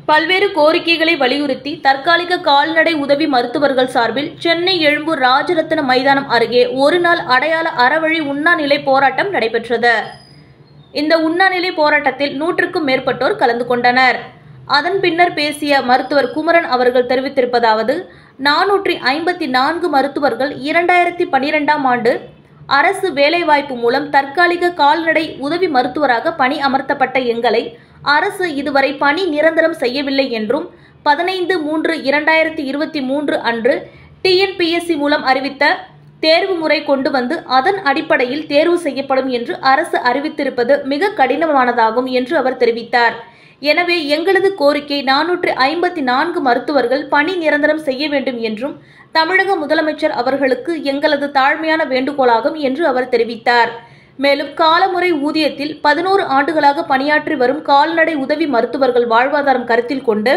பல்வேறு கோரிக்கைகளை வலியுறுத்தி தற்காலிக கால்நடை உதவி மருத்துவர்கள் சார்பில் சென்னை எழும்பூர் ராஜரத்ன மைதானம் அருகே ஒரு நாள் அடையாள அறவழி உண்ணாநிலை போராட்டம் நடைபெற்றது இந்த உண்ணாநிலை போராட்டத்தில் நூற்றுக்கும் மேற்பட்டோர் கலந்து கொண்டனர் அதன் பின்னர் பேசிய மருத்துவர் குமரன் அவர்கள் தெரிவித்திருப்பதாவது நானூற்றி ஐம்பத்தி நான்கு மருத்துவர்கள் இரண்டாயிரத்தி பனிரெண்டாம் ஆண்டு அரசு வேலைவாய்ப்பு மூலம் தற்காலிக கால்நடை உதவி மருத்துவராக பணி அமர்த்தப்பட்ட எங்களை அரசு இதுவரை பணி நிரந்தரம் செய்யவில்லை என்றும் பதினைந்து மூன்று இரண்டாயிரத்தி இருபத்தி மூன்று அன்று டிஎன்பிஎஸ்சி மூலம் அறிவித்த தேர்வு முறை கொண்டு வந்து அதன் அடிப்படையில் தேர்வு செய்யப்படும் என்று அரசு அறிவித்திருப்பது மிக கடினமானதாகும் என்று அவர் தெரிவித்தார் எனவே எங்களது கோரிக்கை நானூற்று ஐம்பத்தி நான்கு மருத்துவர்கள் பணி நிரந்தரம் செய்ய வேண்டும் என்றும் தமிழக முதலமைச்சர் அவர்களுக்கு எங்களது தாழ்மையான வேண்டுகோளாகும் என்று அவர் தெரிவித்தார் மேலும் காலமுறை ஊதியத்தில் பதினோரு ஆண்டுகளாக பணியாற்றி வரும் கால்நடை உதவி மருத்துவர்கள் வாழ்வாதாரம் கருத்தில் கொண்டு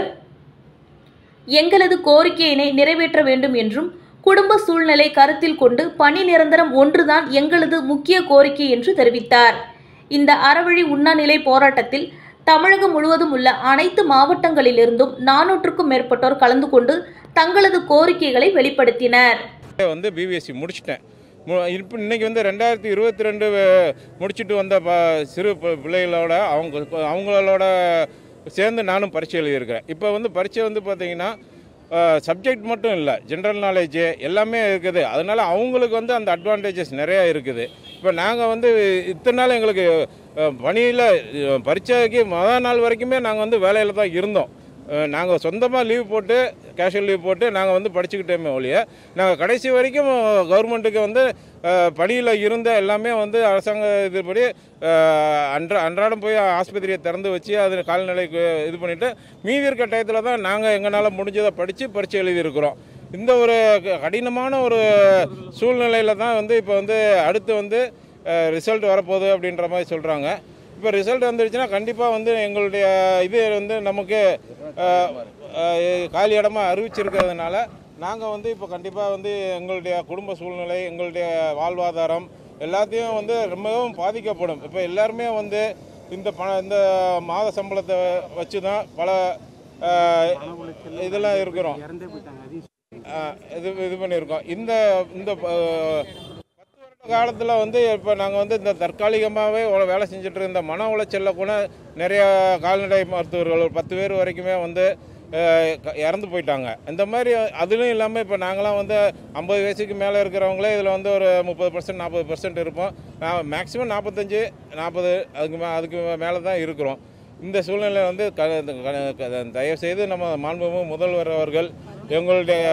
எங்களது கோரிக்கையினை நிறைவேற்ற வேண்டும் என்றும் குடும்ப சூழ்நிலை கருத்தில் கொண்டு பணி நிரந்தரம் ஒன்றுதான் எங்களது முக்கிய கோரிக்கை என்று தெரிவித்தார் இந்த அறவழி உண்ணாநிலை போராட்டத்தில் தமிழகம் முழுவதும் உள்ள அனைத்து மாவட்டங்களிலிருந்தும் நானூற்றுக்கும் மேற்பட்டோர் கலந்து கொண்டு தங்களது கோரிக்கைகளை வெளிப்படுத்தினர் வந்து பிபிஎஸ்சி முடிச்சிட்டேன் மு- இப்போ இன்னைக்கு வந்து ரெண்டாயிரத்தி இருபத்தி ரெண்டு முடிச்சுட்டு வந்த ப சிறு பி- பிள்ளைகளோட அவங்க அவங்களோட சேர்ந்து நானும் பரீட்சை எழுதியிருக்கிறேன் இப்போ வந்து பரீட்சை வந்து பார்த்தீங்கன்னா சப்ஜெக்ட் மட்டும் இல்லை ஜென்ரல் நாலேஜு எல்லாமே இருக்குது அதனால் அவங்களுக்கு வந்து அந்த அட்வான்டேஜஸ் நிறையா இருக்குது இப்போ நாங்கள் வந்து இத்தனை நாள் எங்களுக்கு பணியில் பரீட்சைக்கு மொதல் நாள் வரைக்குமே நாங்கள் வந்து வேலையில் தான் இருந்தோம் நாங்கள் சொந்தமாக லீவ் போட்டு கேஷுவல் லீவ் போட்டு நாங்கள் வந்து படிச்சுக்கிட்டோமே ஒழிய நாங்கள் கடைசி வரைக்கும் கவர்மெண்ட்டுக்கு வந்து பணியில் இருந்த எல்லாமே வந்து அரசாங்க இதுபடி அஹ், அன்றா அன்றாடம் போய் ஆஸ்பத்திரியை திறந்து வச்சு அது கால்நிலைக்கு இது பண்ணிவிட்டு மீதி இருக்க டயத்தில் தான் நாங்கள் எங்களால் முடிஞ்சதை படித்து பரீட்சை எழுதியிருக்கிறோம் இந்த ஒரு க- கடினமான ஒரு சூழ்நிலையில் தான் வந்து இப்போ வந்து அடுத்து வந்து ரிசல்ட் வரப்போகுது அப்படின்ற மாதிரி சொல்கிறாங்க இப்போ ரிசல்ட் வந்துடுச்சுன்னா கண்டிப்பாக வந்து எங்களுடைய இது வந்து நமக்கு அஹ், அஹ், காலி இடமா அறிவிச்சிருக்கிறதுனால நாங்கள் வந்து இப்போ கண்டிப்பாக வந்து எங்களுடைய குடும்ப சூழ்நிலை எங்களுடைய வாழ்வாதாரம் எல்லாத்தையும் வந்து ரொம்பவும் பாதிக்கப்படும் இப்போ எல்லாருமே வந்து இந்த பண இந்த மாத சம்பளத்தை வச்சு தான் பல அஹ், இதெல்லாம் இருக்கிறோம் அஹ், இது இது பண்ணியிருக்கோம் இந்த இந்த அஹ், பத்து வருட காலத்தில் வந்து இப்போ நாங்கள் வந்து இந்த தற்காலிகமாகவே வேலை செஞ்சுட்டு இருந்த மன உளைச்சலில் கூட நிறைய கால்நடை மருத்துவர்கள் ஒரு பத்து பேர் வரைக்குமே வந்து அஹ், க- இறந்து போயிட்டாங்க இந்த மாதிரி அதுலேயும் இல்லாமல் இப்போ நாங்களாம் வந்து ஐம்பது வயசுக்கு மேலே இருக்கிறவங்களே இதில் வந்து ஒரு முப்பது பர்சன்ட் நாற்பது பர்சன்ட் இருப்போம் நான் மேக்ஸிமம் நாற்பத்தஞ்சு நாற்பது அதுக்கு மே அதுக்கு மேலே தான் இருக்கிறோம் இந்த சூழ்நிலை வந்து க க- க- தயவுசெய்து நம்ம மாண்புமிகு முதல்வர் அவர்கள் எங்களுடைய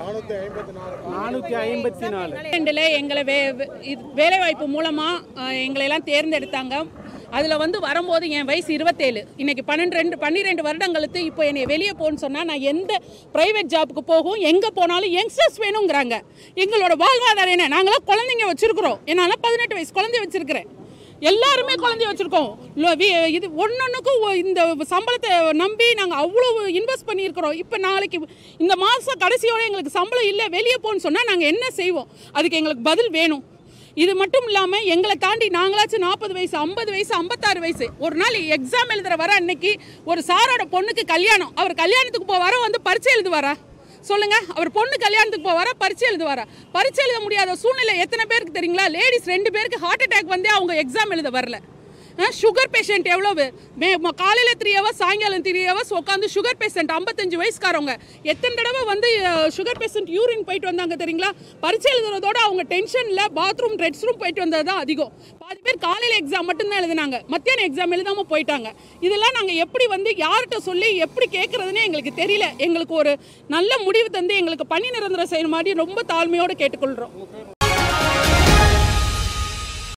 நானூற்றி ஐம்பத்தி நாலு ரெண்டில் எங்களை வே வே- இது வேலைவாய்ப்பு மூலமாக எங்களை எல்லாம் தேர்ந்தெடுத்தாங்க அதில் வந்து வரும்போது என் வயசு இருபத்தேழு இன்னைக்கு பன்னெண்டு ரெண்டு பன்னிரெண்டு வருடங்களுக்கு இப்போ என்னை வெளியே போகணும்னு சொன்னால் நான் எந்த ப்ரைவேட் ஜாப்புக்கு போகும் எங்கே போனாலும் யங்ஸ்டர்ஸ் வேணுங்கிறாங்க எங்களோட வாழ்வாதாரம் என்ன நாங்களாம் குழந்தைங்க வச்சுருக்குறோம் என்னால் பதினெட்டு வயசு குழந்தைய வச்சுருக்கிறேன் எல்லாருமே குழந்தைய வச்சுருக்கோம் இது ஒன்னொன்றுக்கும் இந்த சம்பளத்தை நம்பி நாங்கள் அவ்வளோ இன்வெஸ்ட் பண்ணியிருக்கிறோம் இப்போ நாளைக்கு இந்த மாதம் கடைசியோட எங்களுக்கு சம்பளம் இல்லை வெளியே போன்னு சொன்னால் நாங்கள் என்ன செய்வோம் அதுக்கு எங்களுக்கு பதில் வேணும் இது மட்டும் இல்லாமல் எங்களை தாண்டி நாங்களாச்சும் நாற்பது வயசு ஐம்பது வயசு ஐம்பத்தாறு வயசு ஒரு நாள் எக்ஸாம் எழுதுற வர அன்னைக்கு ஒரு சாரோட பொண்ணுக்கு கல்யாணம் அவர் கல்யாணத்துக்கு போ வர வந்து பரீட்சை எழுதுவாரா சொல்லுங்க அவர் பொண்ணு கல்யாணத்துக்கு போவாரா பரீட்சை எழுதுவாரா பரீட்சை எழுத முடியாத சூழ்நிலை எத்தனை பேருக்கு தெரியுங்களா லேடிஸ் ரெண்டு பேருக்கு ஹார்ட் அட்டாக் வந்தே அவங்க எக்ஸாம் எழுத வரல சுகர் பேஷண்ட் எவ்வளவு மே- காலையில் த்ரீ ஹவர்ஸ் சாயங்காலம் த்ரீ ஹவர்ஸ் உட்காந்து சுகர் பேஷண்ட் ஐம்பத்தஞ்சு வயசுக்காரவங்க எத்தனை தடவை வந்து சுகர் பேஷண்ட் யூரின் போயிட்டு வந்தாங்க தெரியுங்களா பரீட்சை எழுதுறதோட அவங்க டென்ஷனில் பாத்ரூம் ரெஸ்ட் ரூம் போயிட்டு வந்தது தான் அதிகம் பாதி பேர் காலையில் எக்ஸாம் மட்டும்தான் எழுதினாங்க மத்தியானம் எக்ஸாம் எழுதாமல் போயிட்டாங்க இதெல்லாம் நாங்கள் எப்படி வந்து யார்கிட்ட சொல்லி எப்படி கேட்குறதுனே எங்களுக்கு தெரியல எங்களுக்கு ஒரு நல்ல முடிவு தந்து எங்களுக்கு பணி நிரந்தரம் செய்யற மாதிரி ரொம்ப தாழ்மையோடு கேட்டுக்கொள்கிறோம்